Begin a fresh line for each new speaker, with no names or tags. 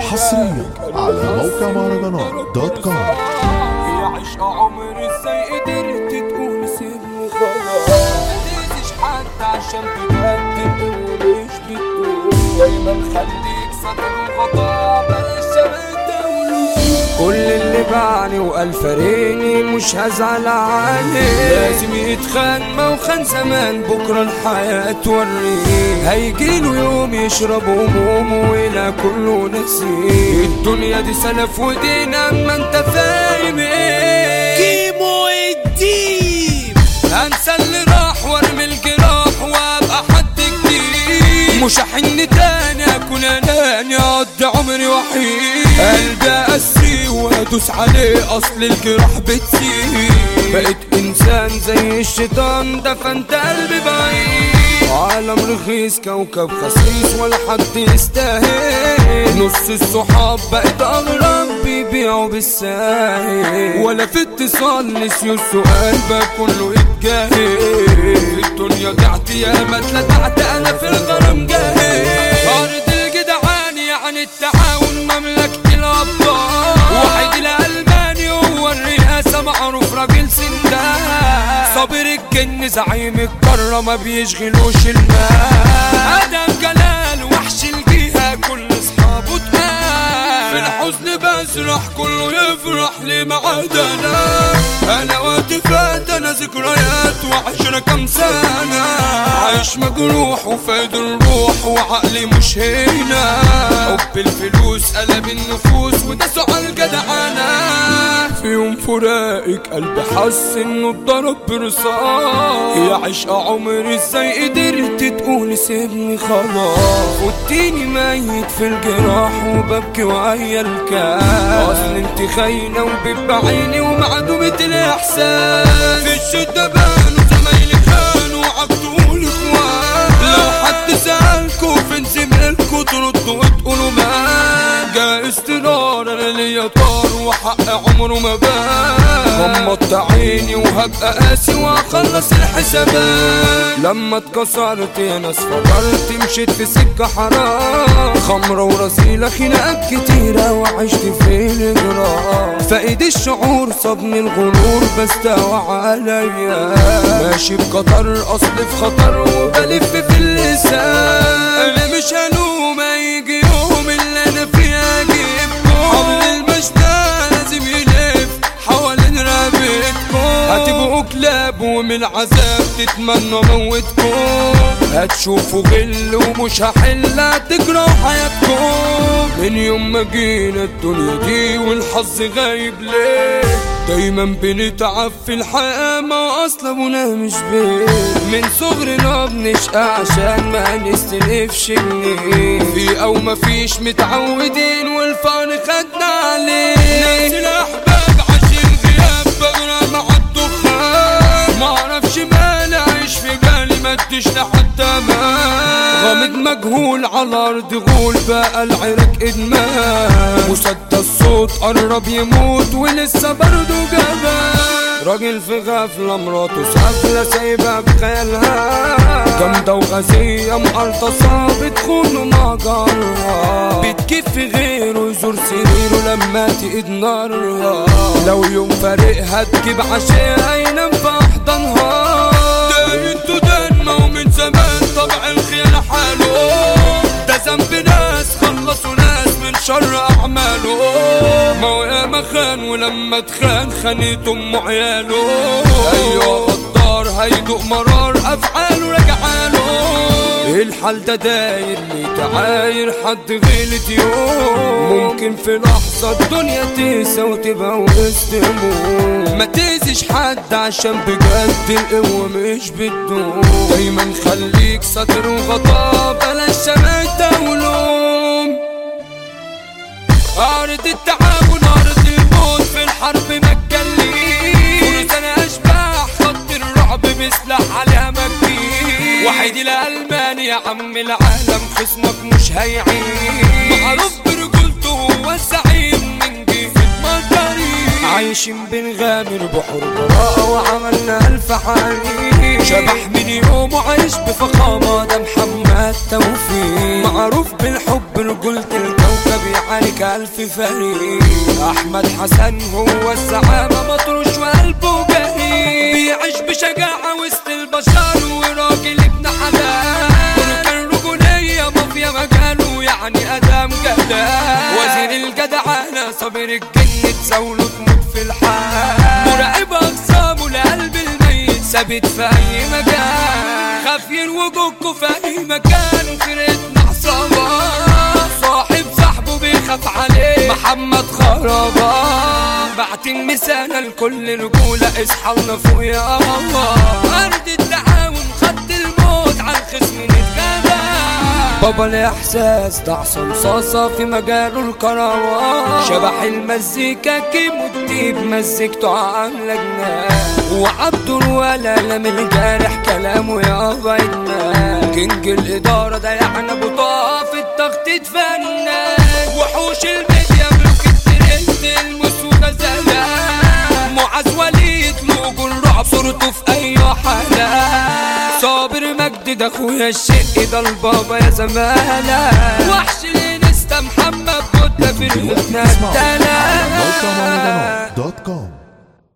حصريا على موقع مهرجانات دوت كوم
يا عشق عمري ازاي قدرت تقول سيبني خلاص ما تأذيش حد عشان بجد ومش بتقول دايما خليك صدر وغطاء بلاش شماتة ولوم كل اللي باعني وقال فارقني مش هزعل عليه لازم يتخان ما وخان زمان بكره الحياة توريه هيجيله يوم يشرب همومه ولا كله نسيه الدنيا دي سلف ودين اما انت فاهم ايه كيمو الدين انسى اللي راح وارمي الجراح وابقى حد جديد مش هحن تاني اكون اناني اقضي عمري وحيد قلبي اقسي وادوس عليه اصل الجراح بتسيب بقيت انسان زي الشيطان دفنت قلبي بعيد عالم رخيص كوكب خسيس ولا حد يستاهل نص الصحاب بقت اغرب بيبيعوا بالساهل ولا في اتصال نسيوا السؤال بقى كله يتجاهل في الدنيا ضعت يا ما اتلدعت انا في الغرام جاهل ارض الجدعان يعني التعاون مملكة الابطال واحد الالماني هو الرئاسة معروف راجل سندان صابر الجن زعيم القارة ما بيشغلوش المال ادم جلال وحش الجهة كل اصحابه تقال في الحزن بسرح كله يفرح ليه ما عدا انا انا وقت فات انا ذكريات وعشرة كام سنة عايش مجروح وفايد الروح وعقلي مش هنا حب الفلوس قلب النفوس وده سؤال جدعانة في يوم فراقك قلبي حس انه اتضرب برصاص يا عشق عمري ازاي قدرت تقول سيبني خلاص واديني ميت في الجراح وببكي وعيا الكاس اصل انت خاينة وبيبقى عيني ومعدومة الاحساس في الشدة بانوا زمايلي خانوا عبدوا اخوان لو حد سألكوا فين زميلكوا تردوا وتقولوا ما جاء استنار انا ليا طار وحق عمره ما بان غمضت عيني وهبقى قاسي واخلص الحسابات لما اتكسرت يا ناس فكرت مشيت في سكة حرام خمرة ورسيلة خناقات كتيرة وعشت في الإجرام فايد الشعور صابني الغرور بستوى عليا ماشي بقطر اصل في خطر وبلف في اللسان انا مش هلوم هيجي يوم اللي انا فيه اجيبكم حبل المشتى لازم يلف حوالين رقبتكم هتبقوا كلاب ومن العذاب تتمنوا موتكم هتشوفوا غل ومش هحل هتجروا حياتكم من يوم ما جينا الدنيا دي والحظ غايب ليه دايما بنتعب في الحياة ما اصلا ابونا مش بيه من صغرنا بنشقى عشان ما نستلفش جنيه في او ما فيش متعودين والفقر خدنا عليه ناس الاحباب عشان غياب بغرى مع الدخان معرفش مالي عايش في بالي ما اديش لحد امان غامض مجهول على ارض غول بقى العرق ادمان مسدس صوت قرب يموت ولسه برضه جبان راجل في غفلة مراته سافلة سايبة بخيالها جامدة وغازية مقرطصة بتخونه مع جارها بتكف في غيره يزور سريره لما تقيد نارها لو يوم فارقها تجيب عشاء ينام في احضانها ده انتوا دنما ومن زمان طبع الخيانة حاله ده ذنب ناس خلصوا ناس من شر اعماله ما هو يا ما خان ولما اتخان خانت ام عياله ايوه غدار هيدوق مرار افعاله رجعاله الحال ده داير ليه تعاير حد غلط يوم ممكن في لحظة الدنيا تنسى وتبقى وسط هموم ما تأذيش حد عشان بجد القوة مش بتدوم دايما خليك ساتر وغطاء بلاش شماتة ولوم أرض التعاون أرض الموت في الحرب ما تجليش أنا أشباح خط الرعب بسلاح عليها مجدي واحد الألماني يا عم العالم خصمك مش هيعيش معروف برجولته هو الزعيم من جهة مطري عايشين بنغامر بحر براءة وعملنا ألف حريق شبح من يوم وعايش بفخامة ده محمد توفيق معروف بالحب رجولة الكوكب يعارك ألف فريق أحمد حسن هو الزعامة مطروش وقلبه جريء بيعيش بشجاعة وسط البشر وراجل ابن حلال كان رجولية مافيا مجاله يعني أدام جلال وزير الجدعنة صابر الجن تزاوله تموت في الحال مراقب أقسامه لقلب الميت ثابت في أي مكان خافين وجودكوا في أي مكان فرقتنا عصابة صاحب صاحبه بيخاف عليه محمد خرابة بعتين مثالة لكل رجولة اصحى لنا فوق يا الله أرض التعاون خد الموت على الخصم نتغابى بابا الاحساس ده حسن صاصة في مجاله الكروان شبح المزيكا كيمو الديب مزيكته عاملة جنان وعبد الولا لم الجارح كلامه يابا يدمان كينج الإدارة ده يعني أبو طه في التخطيط فنان وحوش الميديا ملوك الترند المسودة زمان معاذ وليد لوجو الرعب صورته في أي حالة صابر مجد ده اخويا الشق ده البابا يا زمانة وحش الانستا محمد بودة في الهدنة